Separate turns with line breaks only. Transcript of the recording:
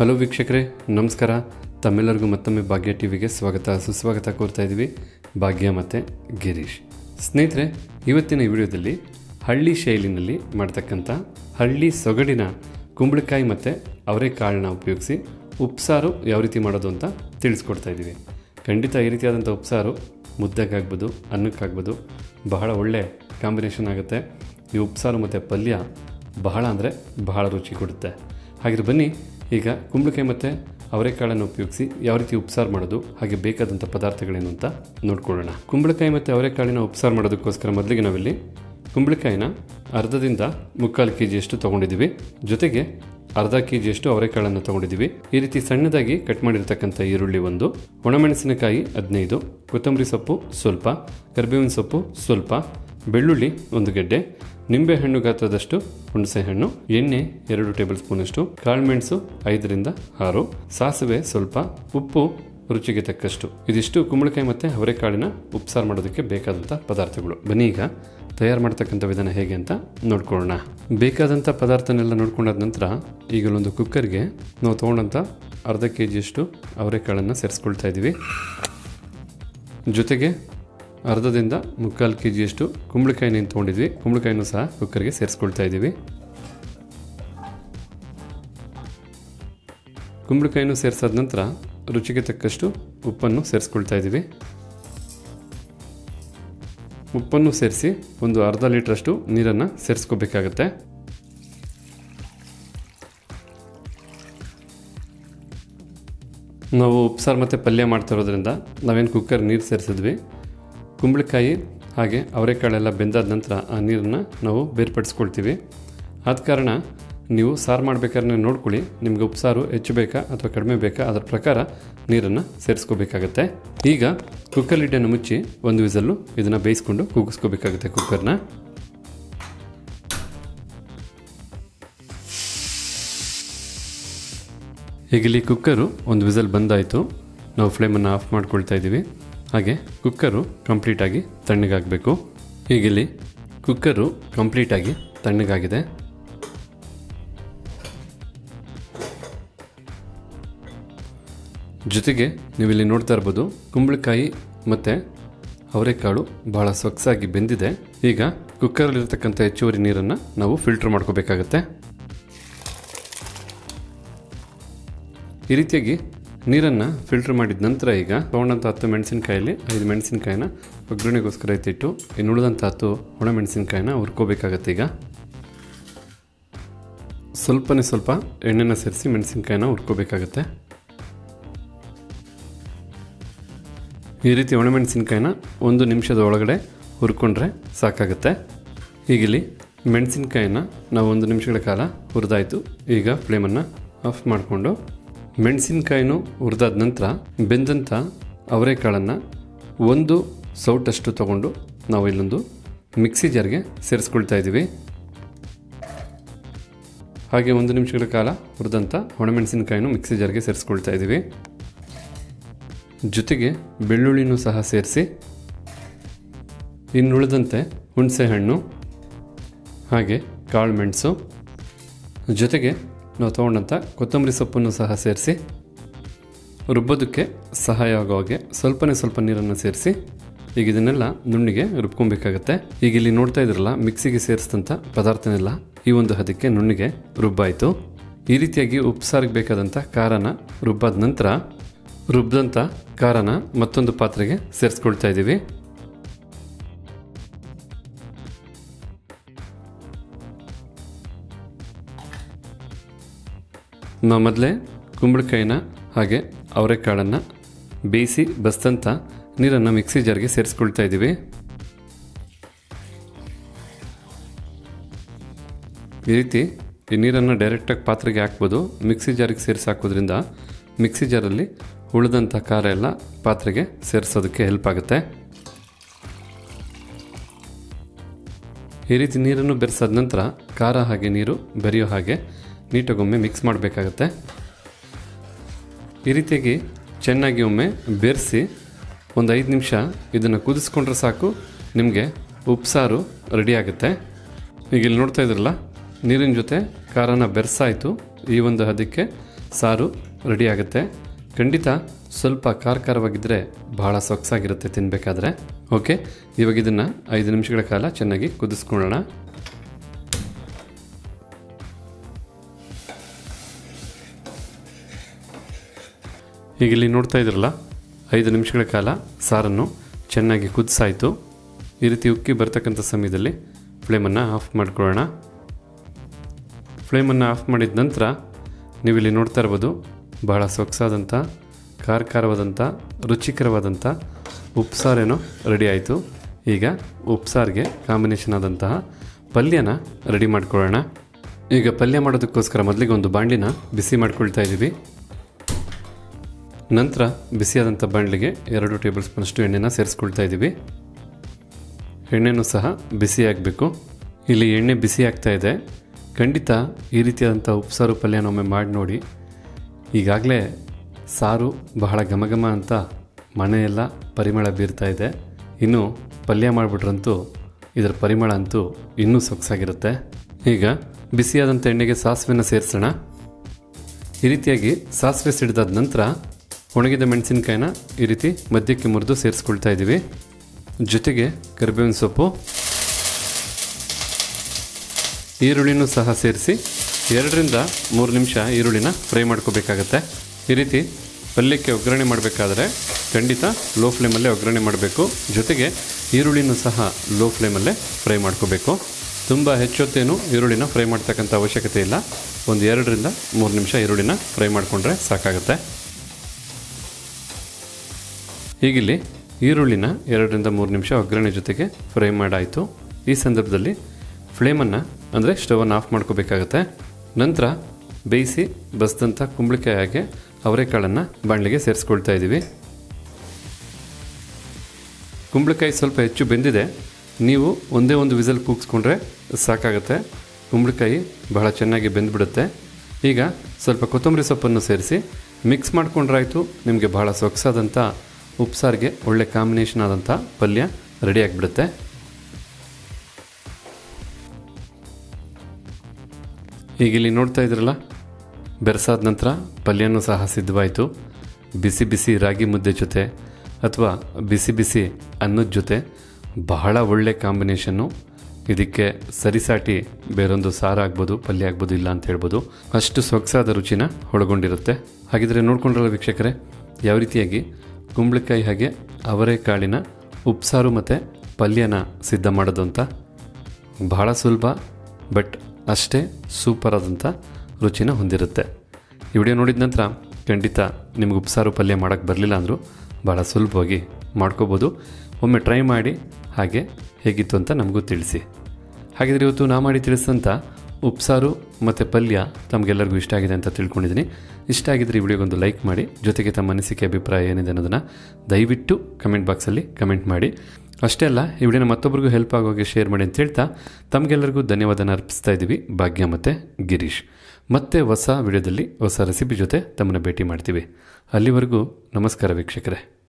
hello ವೀಕ್ಷಕರೇ ನಮಸ್ಕಾರ ತಮ್ಮೆಲ್ಲರಿಗೂ ಮತ್ತೊಮ್ಮೆ ಭಾಗ್ಯ ಟಿವಿಗೆ ಸ್ವಾಗತ ಸುಸ್ವಾಗತ ಕೋರ್ತಾ ಇದ್ದೀವಿ ಭಾಗ್ಯ ಮತ್ತು ಗಿರೀಶ್ ಸ್ನೇಹಿತರೆ ಇವತ್ತಿನ ಈ ವಿಡಿಯೋದಲ್ಲಿ ಹಳ್ಳಿ ಶೈಲಿನಲ್ಲಿ ಮಾಡ್ತಕ್ಕಂಥ ಹಳ್ಳಿ ಸೊಗಡಿನ ಕುಂಬಳಕಾಯಿ ಮತ್ತು ಅವರೆಕಾಳನ್ನ ಉಪಯೋಗಿಸಿ ಉಪ್ಸಾರು ಯಾವ ರೀತಿ ಮಾಡೋದು ಅಂತ ತಿಳಿಸ್ಕೊಡ್ತಾ ಇದ್ದೀವಿ ಖಂಡಿತ ಈ ರೀತಿಯಾದಂಥ ಉಪ್ಸಾರು ಮುದ್ದೆಗಾಗ್ಬೋದು ಅನ್ನಕ್ಕಾಗ್ಬೋದು ಬಹಳ ಒಳ್ಳೆ ಕಾಂಬಿನೇಷನ್ ಆಗುತ್ತೆ ಈ ಉಪ್ಸಾರು ಮತ್ತು ಪಲ್ಯ ಬಹಳ ಅಂದರೆ ಬಹಳ ರುಚಿ ಕೊಡುತ್ತೆ ಹಾಗೆ ಬನ್ನಿ ಈಗ ಕುಂಬಳಕಾಯಿ ಮತ್ತು ಅವರೆಕಾಳನ್ನು ಉಪಯೋಗಿಸಿ ಯಾವ ರೀತಿ ಉಪ್ಸಾರು ಮಾಡೋದು ಹಾಗೆ ಬೇಕಾದಂಥ ಪದಾರ್ಥಗಳೇನು ಅಂತ ನೋಡ್ಕೊಳ್ಳೋಣ ಕುಂಬಳಕಾಯಿ ಮತ್ತು ಅವರೆಕಾಳಿನ ಉಪ್ಸಾರು ಮಾಡೋದಕ್ಕೋಸ್ಕರ ಮೊದಲಿಗೆ ನಾವಿಲ್ಲಿ ಕುಂಬಳಕಾಯಿನ ಅರ್ಧದಿಂದ ಮುಕ್ಕಾಲು ಕೆ ಜಿಯಷ್ಟು ತೊಗೊಂಡಿದ್ದೀವಿ ಜೊತೆಗೆ ಅರ್ಧ ಕೆ ಜಿಯಷ್ಟು ಅವರೆಕಾಳನ್ನು ತೊಗೊಂಡಿದ್ದೀವಿ ಈ ರೀತಿ ಸಣ್ಣದಾಗಿ ಕಟ್ ಮಾಡಿರ್ತಕ್ಕಂಥ ಈರುಳ್ಳಿ ಒಂದು ಒಣಮೆಣಸಿನಕಾಯಿ ಹದಿನೈದು ಕೊತ್ತಂಬರಿ ಸೊಪ್ಪು ಸ್ವಲ್ಪ ಕರಿಬೇವಿನ ಸೊಪ್ಪು ಸ್ವಲ್ಪ ಬೆಳ್ಳುಳ್ಳಿ ಒಂದು ಗೆಡ್ಡೆ ನಿಂಬೆಹಣ್ಣು ಗಾತ್ರದಷ್ಟು ಹುಣಸೆಹಣ್ಣು ಎಣ್ಣೆ ಎರಡು ಟೇಬಲ್ ಸ್ಪೂನಷ್ಟು ಕಾಳುಮೆಣಸು ಐದರಿಂದ ಆರು ಸಾಸಿವೆ ಸ್ವಲ್ಪ ಉಪ್ಪು ರುಚಿಗೆ ತಕ್ಕಷ್ಟು ಇದಿಷ್ಟು ಕುಂಬಳಕಾಯಿ ಮತ್ತು ಅವರೆಕಾಳಿನ ಉಪ್ಸಾರು ಮಾಡೋದಕ್ಕೆ ಬೇಕಾದಂಥ ಪದಾರ್ಥಗಳು ಬನ್ನಿ ಈಗ ತಯಾರು ಮಾಡ್ತಕ್ಕಂಥ ವಿಧಾನ ಹೇಗೆ ಅಂತ ನೋಡ್ಕೊಳ್ಳೋಣ ಬೇಕಾದಂಥ ಪದಾರ್ಥನೆಲ್ಲ ನೋಡ್ಕೊಂಡಾದ ನಂತರ ಈಗಲೊಂದು ಕುಕ್ಕರ್ಗೆ ನಾವು ತೊಗೊಂಡಂಥ ಅರ್ಧ ಕೆ ಜಿಯಷ್ಟು ಅವರೆಕಾಳನ್ನು ಸೇರಿಸ್ಕೊಳ್ತಾ ಇದ್ದೀವಿ ಜೊತೆಗೆ ಅರ್ಧದಿಂದ ಮುಕ್ಕಾಲು ಕೆ ಜಿಯಷ್ಟು ಕುಂಬಳಕಾಯಿನ ಏನು ತೊಗೊಂಡಿದ್ವಿ ಕುಂಬಳಕಾಯಿನೂ ಸಹ ಕುಕ್ಕರ್ಗೆ ಸೇರಿಸ್ಕೊಳ್ತಾ ಇದ್ದೀವಿ ಕುಂಬಳಕಾಯಿನೂ ಸೇರಿಸಾದ ನಂತರ ರುಚಿಗೆ ತಕ್ಕಷ್ಟು ಉಪ್ಪನ್ನು ಸೇರಿಸ್ಕೊಳ್ತಾ ಇದ್ದೀವಿ ಉಪ್ಪನ್ನು ಸೇರಿಸಿ ಒಂದು ಅರ್ಧ ಲೀಟ್ರಷ್ಟು ನೀರನ್ನು ಸೇರಿಸ್ಕೋಬೇಕಾಗತ್ತೆ ನಾವು ಉಪ್ಸಾರು ಮತ್ತು ಪಲ್ಯ ಮಾಡ್ತಾ ಇರೋದ್ರಿಂದ ನಾವೇನು ಕುಕ್ಕರ್ ನೀರು ಸೇರಿಸಿದ್ವಿ ಕುಂಬಳಕಾಯಿ ಹಾಗೆ ಅವರೆಕಾಳೆಲ್ಲ ಬೆಂದಾದ ನಂತರ ಆ ನೀರನ್ನು ನಾವು ಬೇರ್ಪಡಿಸ್ಕೊಳ್ತೀವಿ ಆದ ಕಾರಣ ನೀವು ಸಾರು ಮಾಡ್ಬೇಕಾದ್ರೆ ನೋಡ್ಕೊಳ್ಳಿ ನಿಮ್ಗೆ ಉಪ್ಸಾರು ಹೆಚ್ಚು ಬೇಕಾ ಅಥವಾ ಕಡಿಮೆ ಬೇಕಾ ಅದರ ಪ್ರಕಾರ ನೀರನ್ನು ಸೇರಿಸ್ಕೋಬೇಕಾಗತ್ತೆ ಈಗ ಕುಕ್ಕರ್ ಲಿಡ್ಡನ್ನು ಮುಚ್ಚಿ ಒಂದು ವಿಸಲ್ಲು ಇದನ್ನು ಬೇಯಿಸ್ಕೊಂಡು ಕೂಗಿಸ್ಕೋಬೇಕಾಗುತ್ತೆ ಕುಕ್ಕರ್ನ ಈಗ ಇಲ್ಲಿ ಕುಕ್ಕರು ಒಂದು ವಿಸಲ್ ಬಂದಾಯಿತು ನಾವು ಫ್ಲೇಮನ್ನು ಆಫ್ ಮಾಡ್ಕೊಳ್ತಾ ಇದ್ದೀವಿ ಹಾಗೆ ಕುಕ್ಕರು ಕಂಪ್ಲೀಟಾಗಿ ತಣ್ಣಗಾಗಬೇಕು ಹೀಗಿಲ್ಲಿ ಕುಕ್ಕರು ಕಂಪ್ಲೀಟಾಗಿ ತಣ್ಣಗಾಗಿದೆ ಜೊತೆಗೆ ನೀವಿಲ್ಲಿ ನೋಡ್ತಾ ಇರ್ಬೋದು ಕುಂಬಳಕಾಯಿ ಮತ್ತು ಅವರೆಕಾಳು ಭಾಳ ಸೊಗಸಾಗಿ ಬೆಂದಿದೆ ಈಗ ಕುಕ್ಕರಲ್ಲಿರ್ತಕ್ಕಂಥ ಹೆಚ್ಚುವರಿ ನೀರನ್ನು ನಾವು ಫಿಲ್ಟರ್ ಮಾಡ್ಕೋಬೇಕಾಗತ್ತೆ ಈ ರೀತಿಯಾಗಿ ನೀರನ್ನು ಫಿಲ್ಟರ್ ಮಾಡಿದ ನಂತರ ಈಗ ತೊಗೊಂಡಂಥ ಹತ್ತು ಮೆಣಸಿನಕಾಯಲ್ಲಿ ಐದು ಮೆಣಸಿನಕಾಯಿನ ಒಗ್ಗರಣೆಗೋಸ್ಕರ ಎತ್ತಿಟ್ಟು ಇನ್ನು ಉಳಿದಂಥ ಹತ್ತು ಒಣಮೆಣಸಿನಕಾಯಿನ ಹುರ್ಕೋಬೇಕಾಗತ್ತೆ ಈಗ ಸ್ವಲ್ಪನೇ ಸ್ವಲ್ಪ ಎಣ್ಣೆನ ಸೇರಿಸಿ ಮೆಣಸಿನಕಾಯಿನ ಹುರ್ಕೋಬೇಕಾಗತ್ತೆ ಈ ರೀತಿ ಒಣಮೆಣಸಿನ್ಕಾಯಿನ ಒಂದು ನಿಮಿಷದ ಒಳಗಡೆ ಹುರ್ಕೊಂಡ್ರೆ ಸಾಕಾಗುತ್ತೆ ಈಗಿಲ್ಲಿ ಮೆಣಸಿನ್ಕಾಯಿನ ನಾವು ಒಂದು ನಿಮಿಷಗಳ ಕಾಲ ಹುರಿದಾಯಿತು ಈಗ ಫ್ಲೇಮನ್ನು ಆಫ್ ಮಾಡಿಕೊಂಡು ಮೆಣಸಿನ್ಕಾಯಿನೂ ಹುರಿದಾದ ನಂತರ ಬೆಂದಂಥ ಅವರೆಕಾಳನ್ನು ಒಂದು ಸೌಟಷ್ಟು ತಗೊಂಡು ನಾವು ಇಲ್ಲೊಂದು ಮಿಕ್ಸಿ ಜಾರ್ಗೆ ಸೇರಿಸ್ಕೊಳ್ತಾ ಇದ್ದೀವಿ ಹಾಗೆ ಒಂದು ನಿಮಿಷಗಳ ಕಾಲ ಹುರಿದಂಥ ಒಣಮೆಣಸಿನ್ಕಾಯಿನೂ ಮಿಕ್ಸಿ ಜಾರ್ಗೆ ಸೇರಿಸ್ಕೊಳ್ತಾ ಇದ್ದೀವಿ ಜೊತೆಗೆ ಬೆಳ್ಳುಳ್ಳಿನೂ ಸಹ ಸೇರಿಸಿ ಇನ್ನುಳಿದಂತೆ ಹುಣಸೆಹಣ್ಣು ಹಾಗೆ ಕಾಳು ಮೆಣಸು ಜೊತೆಗೆ ನಾವು ತೊಗೊಂಡಂಥ ಕೊತ್ತಂಬರಿ ಸೊಪ್ಪನ್ನು ಸಹ ಸೇರಿಸಿ ರುಬ್ಬೋದಕ್ಕೆ ಸಹಾಯ ಆಗೋ ಹಾಗೆ ಸ್ವಲ್ಪನೇ ಸ್ವಲ್ಪ ನೀರನ್ನು ಸೇರಿಸಿ ಈಗ ಇದನ್ನೆಲ್ಲ ನುಣ್ಣಿಗೆ ರುಬ್ಕೊಬೇಕಾಗತ್ತೆ ಈಗ ಇಲ್ಲಿ ನೋಡ್ತಾ ಇದ್ರಲ್ಲ ಮಿಕ್ಸಿಗೆ ಸೇರಿಸಿದಂಥ ಪದಾರ್ಥನೆಲ್ಲ ಈ ಒಂದು ಹದಕ್ಕೆ ನುಣ್ಣಿಗೆ ರುಬ್ಬಾಯಿತು ಈ ರೀತಿಯಾಗಿ ಉಪ್ಸಾರಿಗೆ ಬೇಕಾದಂಥ ಖಾರನ ರುಬ್ಬಾದ ನಂತರ ರುಬ್ಬಿದಂಥ ಖಾರನ ಮತ್ತೊಂದು ಪಾತ್ರೆಗೆ ಸೇರಿಸ್ಕೊಳ್ತಾ ಇದ್ದೀವಿ ನಾವು ಮೊದಲೇ ಕುಂಬಳಕಾಯಿನ ಹಾಗೆ ಅವರೆಕಾಳನ್ನು ಬೇಯಿಸಿ ಬಸ್ತಂತ ನೀರನ್ನು ಮಿಕ್ಸಿ ಜಾರ್ಗೆ ಸೇರಿಸ್ಕೊಳ್ತಾ ಇದ್ದೀವಿ ಈ ರೀತಿ ಈ ನೀರನ್ನು ಡೈರೆಕ್ಟಾಗಿ ಪಾತ್ರೆಗೆ ಹಾಕ್ಬೋದು ಮಿಕ್ಸಿ ಜಾರಿಗೆ ಸೇರಿಸಿ ಹಾಕೋದ್ರಿಂದ ಮಿಕ್ಸಿ ಜಾರಲ್ಲಿ ಉಳಿದಂಥ ಖಾರ ಎಲ್ಲ ಪಾತ್ರೆಗೆ ಸೇರಿಸೋದಕ್ಕೆ ಹೆಲ್ಪ್ ಆಗುತ್ತೆ ಈ ರೀತಿ ನೀರನ್ನು ಬೆರೆಸಾದ ನಂತರ ಖಾರ ಹಾಗೆ ನೀರು ಬೆರೆಯೋ ಹಾಗೆ ನೀಟಾಗೊಮ್ಮೆ ಮಿಕ್ಸ್ ಮಾಡಬೇಕಾಗತ್ತೆ ಈ ರೀತಿಯಾಗಿ ಚೆನ್ನಾಗಿ ಒಮ್ಮೆ ಬೆರೆಸಿ ಒಂದು ಐದು ನಿಮಿಷ ಇದನ್ನು ಕುದಿಸ್ಕೊಂಡ್ರೆ ಸಾಕು ನಿಮಗೆ ಉಪ್ಸಾರು ರೆಡಿ ಆಗುತ್ತೆ ಈಗ ಇಲ್ಲಿ ನೋಡ್ತಾ ಇದ್ರಲ್ಲ ನೀರಿನ ಜೊತೆ ಖಾರನ ಬೆರೆಸಾಯಿತು ಈ ಒಂದು ಹದಕ್ಕೆ ಸಾರು ರೆಡಿ ಆಗುತ್ತೆ ಖಂಡಿತ ಸ್ವಲ್ಪ ಖಾರ ಖಾರವಾಗಿದ್ದರೆ ಬಹಳ ಸೊಗಸಾಗಿರುತ್ತೆ ತಿನ್ನಬೇಕಾದ್ರೆ ಓಕೆ ಇವಾಗ ಇದನ್ನು ಐದು ನಿಮಿಷಗಳ ಕಾಲ ಚೆನ್ನಾಗಿ ಕುದಿಸ್ಕೊಳ್ಳೋಣ ಈಗ ಇಲ್ಲಿ ನೋಡ್ತಾ ಇದ್ರಲ್ಲ ಐದು ನಿಮಿಷಗಳ ಕಾಲ ಸಾರನ್ನು ಚೆನ್ನಾಗಿ ಕುದಿಸಾಯಿತು ಈ ರೀತಿ ಉಕ್ಕಿ ಬರ್ತಕ್ಕಂಥ ಸಮಯದಲ್ಲಿ ಫ್ಲೇಮನ್ನು ಆಫ್ ಮಾಡ್ಕೊಳ್ಳೋಣ ಫ್ಲೇಮನ್ನು ಆಫ್ ಮಾಡಿದ ನಂತರ ನೀವಿಲ್ಲಿ ನೋಡ್ತಾ ಇರ್ಬೋದು ಬಹಳ ಸೊಗಸಾದಂಥ ಖಾರ ಖಾರವಾದಂಥ ರುಚಿಕರವಾದಂಥ ಉಪ್ಸಾರೇನೋ ರೆಡಿ ಆಯಿತು ಈಗ ಉಪ್ಸಾರಿಗೆ ಕಾಂಬಿನೇಷನ್ ಆದಂತಹ ಪಲ್ಯನ ರೆಡಿ ಮಾಡ್ಕೊಳ್ಳೋಣ ಈಗ ಪಲ್ಯ ಮಾಡೋದಕ್ಕೋಸ್ಕರ ಮೊದಲಿಗೆ ಒಂದು ಬಾಣಲಿನ ಬಿಸಿ ಮಾಡ್ಕೊಳ್ತಾ ಇದ್ದೀವಿ ನಂತರ ಬಿಸಿಯಾದಂಥ ಬಾಣಲಿಗೆ ಎರಡು ಟೇಬಲ್ ಸ್ಪೂನಷ್ಟು ಎಣ್ಣೆನ ಸೇರಿಸ್ಕೊಳ್ತಾ ಇದ್ದೀವಿ ಎಣ್ಣೆನೂ ಸಹ ಬಿಸಿ ಆಗಬೇಕು ಇಲ್ಲಿ ಎಣ್ಣೆ ಬಿಸಿ ಆಗ್ತಾ ಇದೆ ಖಂಡಿತ ಈ ರೀತಿಯಾದಂಥ ಉಪ್ಸಾರು ಪಲ್ಯನೊಮ್ಮೆ ಮಾಡಿ ನೋಡಿ ಈಗಾಗಲೇ ಸಾರು ಬಹಳ ಘಮಘಮ ಅಂತ ಮನೆಯೆಲ್ಲ ಪರಿಮಳ ಬೀರ್ತಾ ಇದೆ ಇನ್ನು ಪಲ್ಯ ಮಾಡಿಬಿಟ್ರಂತೂ ಇದರ ಪರಿಮಳ ಅಂತೂ ಇನ್ನೂ ಸೊಗಸಾಗಿರುತ್ತೆ ಈಗ ಬಿಸಿಯಾದಂಥ ಎಣ್ಣೆಗೆ ಸಾಸಿವೆನ ಸೇರಿಸೋಣ ಈ ರೀತಿಯಾಗಿ ಸಾಸಿವೆ ಸಿಡಿದಾದ ನಂತರ ಒಣಗಿದ ಮೆಣಸಿನಕಾಯಿನ ಈ ರೀತಿ ಮಧ್ಯಕ್ಕೆ ಮುರಿದು ಸೇರಿಸ್ಕೊಳ್ತಾ ಇದ್ದೀವಿ ಜೊತೆಗೆ ಕರಿಬೇವಿನ ಸೊಪ್ಪು ಈರುಳ್ಳಿನೂ ಸಹ ಸೇರಿಸಿ ಎರಡರಿಂದ ಮೂರು ನಿಮಿಷ ಈರುಳ್ಳಿನ ಫ್ರೈ ಮಾಡ್ಕೋಬೇಕಾಗತ್ತೆ ಈ ರೀತಿ ಪಲ್ಯಕ್ಕೆ ಒಗ್ಗರಣೆ ಮಾಡಬೇಕಾದ್ರೆ ಖಂಡಿತ ಲೋ ಫ್ಲೇಮಲ್ಲೇ ಒಗ್ಗರಣೆ ಮಾಡಬೇಕು ಜೊತೆಗೆ ಈರುಳ್ಳಿನೂ ಸಹ ಲೋ ಫ್ಲೇಮಲ್ಲೇ ಫ್ರೈ ಮಾಡ್ಕೋಬೇಕು ತುಂಬ ಹೆಚ್ಚೊತ್ತೇನು ಈರುಳ್ಳಿನ ಫ್ರೈ ಮಾಡ್ತಕ್ಕಂಥ ಅವಶ್ಯಕತೆ ಇಲ್ಲ ಒಂದು ಎರಡರಿಂದ ಮೂರು ನಿಮಿಷ ಈರುಳ್ಳಿನ ಫ್ರೈ ಮಾಡಿಕೊಂಡ್ರೆ ಸಾಕಾಗುತ್ತೆ ಹೀಗಿಲ್ಲಿ ಈರುಳ್ಳಿನ ಎರಡರಿಂದ ಮೂರು ನಿಮಿಷ ಒಗ್ಗರಣೆ ಜೊತೆಗೆ ಫ್ರೈ ಮಾಡಾಯಿತು ಈ ಸಂದರ್ಭದಲ್ಲಿ ಫ್ಲೇಮನ್ನು ಅಂದರೆ ಸ್ಟವನ್ನು ಆಫ್ ಮಾಡ್ಕೋಬೇಕಾಗತ್ತೆ ನಂತರ ಬೇಯಿಸಿ ಬಸ್ದಂಥ ಕುಂಬಳಕಾಯಿ ಹಾಗೆ ಅವರೆಕಾಳನ್ನು ಬಾಣಲಿಗೆ ಸೇರಿಸ್ಕೊಳ್ತಾ ಇದ್ದೀವಿ ಕುಂಬಳಕಾಯಿ ಸ್ವಲ್ಪ ಹೆಚ್ಚು ಬೆಂದಿದೆ ನೀವು ಒಂದೇ ಒಂದು ವಿಸಲ್ ಕೂಗಿಸ್ಕೊಂಡ್ರೆ ಸಾಕಾಗುತ್ತೆ ಕುಂಬಳಕಾಯಿ ಬಹಳ ಚೆನ್ನಾಗಿ ಬೆಂದ್ಬಿಡುತ್ತೆ ಈಗ ಸ್ವಲ್ಪ ಕೊತ್ತಂಬರಿ ಸೊಪ್ಪನ್ನು ಸೇರಿಸಿ ಮಿಕ್ಸ್ ಮಾಡ್ಕೊಂಡ್ರಾಯ್ತು ನಿಮಗೆ ಬಹಳ ಸೊಗಸಾದಂಥ ಉಪ್ಸಾರಿಗೆ ಒಳ್ಳೆ ಕಾಂಬಿನೇಷನ್ ಆದಂಥ ಪಲ್ಯ ರೆಡಿ ಆಗಿಬಿಡುತ್ತೆ ಈಗ ಇಲ್ಲಿ ನೋಡ್ತಾ ಇದ್ರಲ್ಲ ಬೆರೆಸಾದ ನಂತರ ಪಲ್ಯನೂ ಸಹ ಸಿದ್ಧವಾಯಿತು ಬಿಸಿ ಬಿಸಿ ರಾಗಿ ಮುದ್ದೆ ಜೊತೆ ಅಥವಾ ಬಿಸಿ ಬಿಸಿ ಅನ್ನದ ಜೊತೆ ಬಹಳ ಒಳ್ಳೆ ಕಾಂಬಿನೇಷನ್ನು ಇದಕ್ಕೆ ಸರಿಸಾಟಿ ಬೇರೊಂದು ಸಾರು ಆಗ್ಬೋದು ಪಲ್ಯ ಆಗ್ಬೋದು ಇಲ್ಲ ಅಂತ ಹೇಳ್ಬೋದು ಅಷ್ಟು ಸೊಗಸಾದ ರುಚಿನ ಒಳಗೊಂಡಿರುತ್ತೆ ಹಾಗಿದ್ರೆ ನೋಡ್ಕೊಂಡ್ರಲ್ಲ ವೀಕ್ಷಕರೇ ಯಾವ ರೀತಿಯಾಗಿ ಕುಂಬಳಕಾಯಿ ಹಾಗೆ ಅವರೆಕಾಳಿನ ಉಪ್ಸಾರು ಮತ್ತು ಪಲ್ಯನ ಸಿದ್ಧ ಮಾಡೋದು ಅಂತ ಬಹಳ ಸುಲಭ ಬಟ್ ಅಷ್ಟೇ ಸೂಪರ್ ಆದಂಥ ರುಚಿನ ಹೊಂದಿರುತ್ತೆ ಈ ವಿಡಿಯೋ ನೋಡಿದ ನಂತರ ಖಂಡಿತ ನಿಮ್ಗೆ ಉಪ್ಸಾರು ಪಲ್ಯ ಮಾಡೋಕ್ಕೆ ಬರಲಿಲ್ಲ ಅಂದರೂ ಭಾಳ ಸುಲಭವಾಗಿ ಮಾಡ್ಕೋಬೋದು ಒಮ್ಮೆ ಟ್ರೈ ಮಾಡಿ ಹಾಗೆ ಹೇಗಿತ್ತು ಅಂತ ನಮಗೂ ತಿಳಿಸಿ ಹಾಗಿದ್ರೆ ಇವತ್ತು ನಾ ಮಾಡಿ ತಿಳಿಸಿದಂಥ ಉಪ್ಸಾರು ಮತ್ತು ಪಲ್ಯ ತಮಗೆಲ್ಲರಿಗೂ ಇಷ್ಟ ಆಗಿದೆ ಅಂತ ತಿಳ್ಕೊಂಡಿದ್ದೀನಿ ಇಷ್ಟ ಆಗಿದ್ರೆ ಈ ವಿಡಿಯೋಗೊಂದು ಲೈಕ್ ಮಾಡಿ ಜೊತೆಗೆ ತಮ್ಮ ಅನಿಸಿಕೆ ಅಭಿಪ್ರಾಯ ಏನಿದೆ ಅನ್ನೋದನ್ನು ದಯವಿಟ್ಟು ಕಮೆಂಟ್ ಬಾಕ್ಸಲ್ಲಿ ಕಮೆಂಟ್ ಮಾಡಿ ಅಷ್ಟೇ ಅಲ್ಲ ಈ ವಿಡಿಯೋನ ಮತ್ತೊಬ್ಬರಿಗೂ ಹೆಲ್ಪ್ ಆಗೋಗೆ ಶೇರ್ ಮಾಡಿ ಅಂತ ಹೇಳ್ತಾ ತಮಗೆಲ್ಲರಿಗೂ ಧನ್ಯವಾದನ ಅರ್ಪಿಸ್ತಾ ಇದ್ದೀವಿ ಭಾಗ್ಯ ಮತ್ತು ಗಿರೀಶ್ ಮತ್ತೆ ಹೊಸ ವಿಡಿಯೋದಲ್ಲಿ ಹೊಸ ರೆಸಿಪಿ ಜೊತೆ ತಮ್ಮನ್ನು ಭೇಟಿ ಮಾಡ್ತೀವಿ ಅಲ್ಲಿವರೆಗೂ ನಮಸ್ಕಾರ ವೀಕ್ಷಕರೇ